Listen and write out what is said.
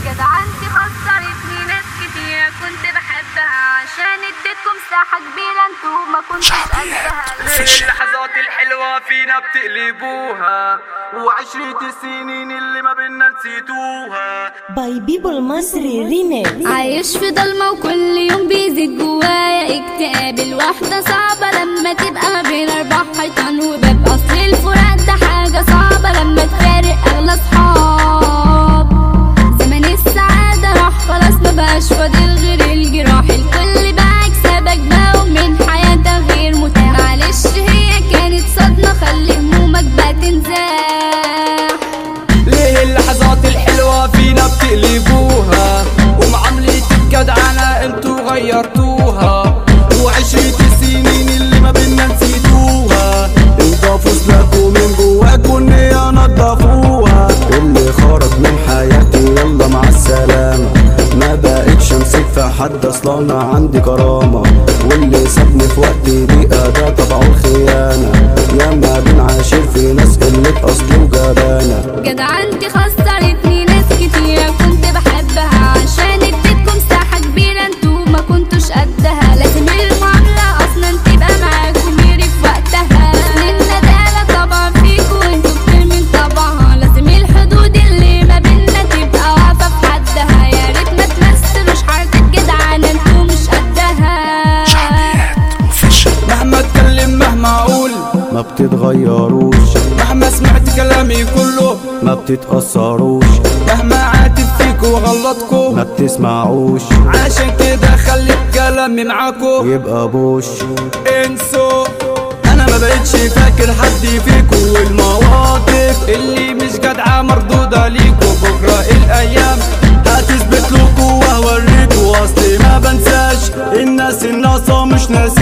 جدعنتي خسرتني ناس كتير كنت بحبها عشان اديتكم مساحة كبيرة انتوا ما كنتش قدها اللحظات الحلوة فينا بتقلبوها وعشرة السنين اللي ما بينا نسيتوها باي بيبل مصري ريميكس عايش في ضلمة وكل يوم بيزيد جوايا اكتئاب الوحدة صعبة لما تبقى ما بين أربع حيطان وباب أصل الفراق ده حاجة صعبة لما تفارق أغلى صحاب زمن السعادة راح خلاص ما بقاش فاضل غير الجراح الكل بقى يكسبك بقى ومن حياتك غير متاح معلش هي كانت صدمة خلي همومك بقى تنزاح ليه اللحظات الحلوة فينا بتقلبوها ومعاملة الجدعنة انتوا غيرتوها وعشرة السنين اللي ما بينا نسيتوها انضافوا سلاكوا من جواكوا النية نضفوها اللي خرج من حياتي يلا مع السلامة ما بقتش امسك في حد اصلا أنا عندي كرامة واللي سابني في وقت ضيقة ده طبعه الخيانة ياما بنعاشر في ناس قلة اصل وجبانة جدعنتي خسرتني ناس كتير كنت بحبها عشان اديتكم مساحة كبيرة انتوا ما كنتوش قدها لازم المعاملة اصلا تبقى معاكم ميري في وقتها لازم الندالة طبعا فيكوا انتوا كتير من طبعها لازم الحدود اللي ما بينا تبقى واقفة في حدها يا ريت ما تمثلوش حركة جدعانة انتوا مش قدها مهما اتكلم مهما اقول ما بتتغيروش مهما سمعت كلامي كله ما بتتأثروش مهما عاتب فيكوا وغلطكوا ما بتسمعوش عشان كده خليت كلامي معاكوا يبقى بوش انسوا انا ما بقتش فاكر حد فيكوا والمواقف اللي مش جدعة مردودة ليكوا بكرة الايام هتثبت لكوا وهوريكوا اصلي ما بنساش الناس الناقصة مش ناسي